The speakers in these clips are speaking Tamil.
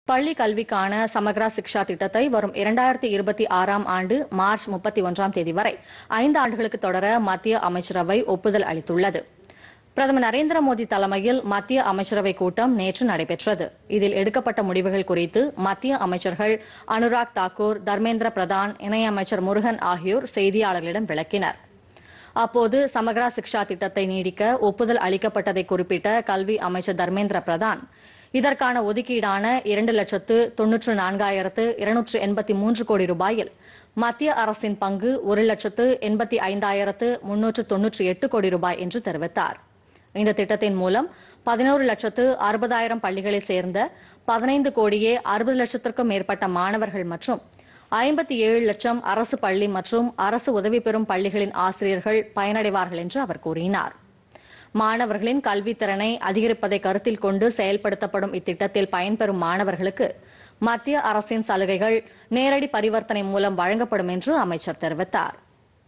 பள்ளி கல்விக்கான சமக்ரா சிக்ஷா திட்டத்தை வரும் இரண்டாயிரத்தி இருபத்தி ஆறாம் ஆண்டு மார்ச் முப்பத்தி ஒன்றாம் தேதி வரை ஐந்து ஆண்டுகளுக்கு தொடர மத்திய அமைச்சரவை ஒப்புதல் அளித்துள்ளது பிரதமர் நரேந்திர மோடி தலைமையில் மத்திய அமைச்சரவை கூட்டம் நேற்று நடைபெற்றது இதில் எடுக்கப்பட்ட முடிவுகள் குறித்து மத்திய அமைச்சர்கள் அனுராக் தாக்கூர் தர்மேந்திர பிரதான் இணையமைச்சர் முருகன் ஆகியோர் செய்தியாளர்களிடம் விளக்கினர் அப்போது சமக்ரா சிக்ஷா திட்டத்தை நீடிக்க ஒப்புதல் அளிக்கப்பட்டதை குறிப்பிட்ட கல்வி அமைச்சர் தர்மேந்திர பிரதான் இதற்கான ஒதுக்கீடான இரண்டு லட்சத்து தொன்னூற்று நான்காயிரத்து இருநூற்று எண்பத்தி மூன்று கோடி ரூபாயில் மத்திய அரசின் பங்கு ஒரு லட்சத்து எண்பத்தி ஐந்தாயிரத்து முன்னூற்று தொன்னூற்றி எட்டு கோடி ரூபாய் என்று தெரிவித்தார் இந்த திட்டத்தின் மூலம் பதினோரு லட்சத்து அறுபதாயிரம் பள்ளிகளில் சேர்ந்த பதினைந்து கோடியே அறுபது லட்சத்திற்கும் மேற்பட்ட மாணவர்கள் மற்றும் ஐம்பத்தி ஏழு லட்சம் அரசு பள்ளி மற்றும் அரசு உதவி பெறும் பள்ளிகளின் ஆசிரியர்கள் பயனடைவார்கள் என்று அவர் கூறினார் மாணவர்களின் கல்வித் திறனை அதிகரிப்பதை கருத்தில் கொண்டு செயல்படுத்தப்படும் இத்திட்டத்தில் பயன்பெறும் மாணவர்களுக்கு மத்திய அரசின் சலுகைகள் நேரடி பரிவர்த்தனை மூலம் வழங்கப்படும் என்று அமைச்சர் தெரிவித்தார்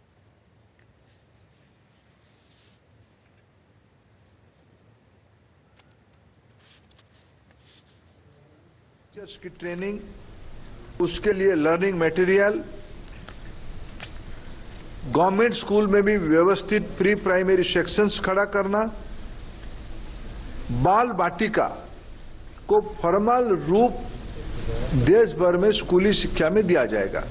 टीचर्स की ट्रेनिंग उसके लिए लर्निंग मटेरियल गवर्नमेंट स्कूल में भी व्यवस्थित प्री प्राइमरी सेक्शंस खड़ा करना बाल बाटिका को फॉर्मल रूप देश भर में स्कूली शिक्षा में दिया जाएगा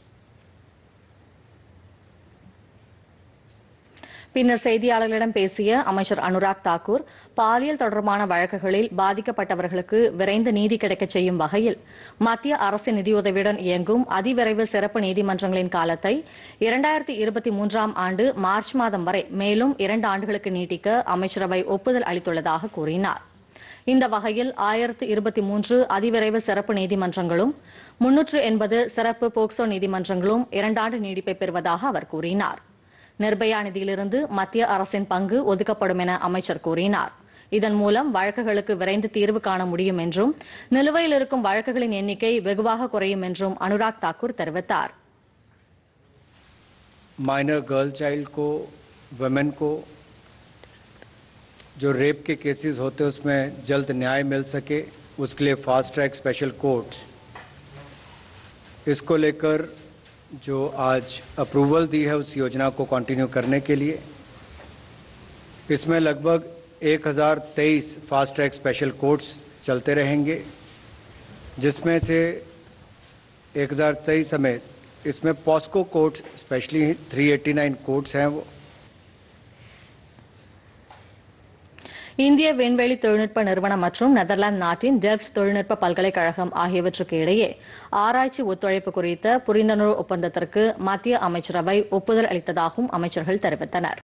பின்னர் செய்தியாளர்களிடம் பேசிய அமைச்சர் அனுராக் தாக்கூர் பாலியல் தொடர்பான வழக்குகளில் பாதிக்கப்பட்டவர்களுக்கு விரைந்து நீதி கிடைக்கச் செய்யும் வகையில் மத்திய அரசின் நிதியுதவியுடன் இயங்கும் அதிவிரைவு சிறப்பு நீதிமன்றங்களின் காலத்தை இரண்டாயிரத்தி இருபத்தி மூன்றாம் ஆண்டு மார்ச் மாதம் வரை மேலும் இரண்டு ஆண்டுகளுக்கு நீட்டிக்க அமைச்சரவை ஒப்புதல் அளித்துள்ளதாக கூறினார் இந்த வகையில் ஆயிரத்து இருபத்தி மூன்று அதிவிரைவு சிறப்பு நீதிமன்றங்களும் முன்னூற்று எண்பது சிறப்பு போக்சோ நீதிமன்றங்களும் இரண்டாண்டு நீடிப்பை பெறுவதாக அவர் கூறினார் நிர்பயா நிதியிலிருந்து மத்திய அரசின் பங்கு ஒதுக்கப்படும் என அமைச்சர் கூறினார் இதன் மூலம் வழக்குகளுக்கு விரைந்து தீர்வு காண முடியும் என்றும் நிலுவையில் இருக்கும் வழக்குகளின் எண்ணிக்கை வெகுவாக குறையும் என்றும் அனுராக் தாக்கூர் தெரிவித்தார் माइनर गर्ल चाइल्ड को वुमेन को जो रेप के केसेस होते हैं उसमें जल्द न्याय मिल सके उसके लिए फास्ट ट्रैक स्पेशल कोर्ट्स इसको लेकर जो आज अप्रूवल दी है उस योजना को कंटिन्यू करने के लिए इसमें लगभग 1023 फास्ट ट्रैक स्पेशल कोर्ट्स चलते रहेंगे जिसमें से 1023 समेत इसमें पॉस्को कोर्ट्स स्पेशली 389 कोर्ट्स हैं वो இந்திய விண்வெளி தொழில்நுட்ப நிறுவனம் மற்றும் நெதர்லாந்து நாட்டின் டெப்ஸ் தொழில்நுட்ப பல்கலைக்கழகம் ஆகியவற்றுக்கு இடையே ஆராய்ச்சி ஒத்துழைப்பு குறித்த புரிந்துணர்வு ஒப்பந்தத்திற்கு மத்திய அமைச்சரவை ஒப்புதல் அளித்ததாகவும் அமைச்சர்கள் தெரிவித்தனர்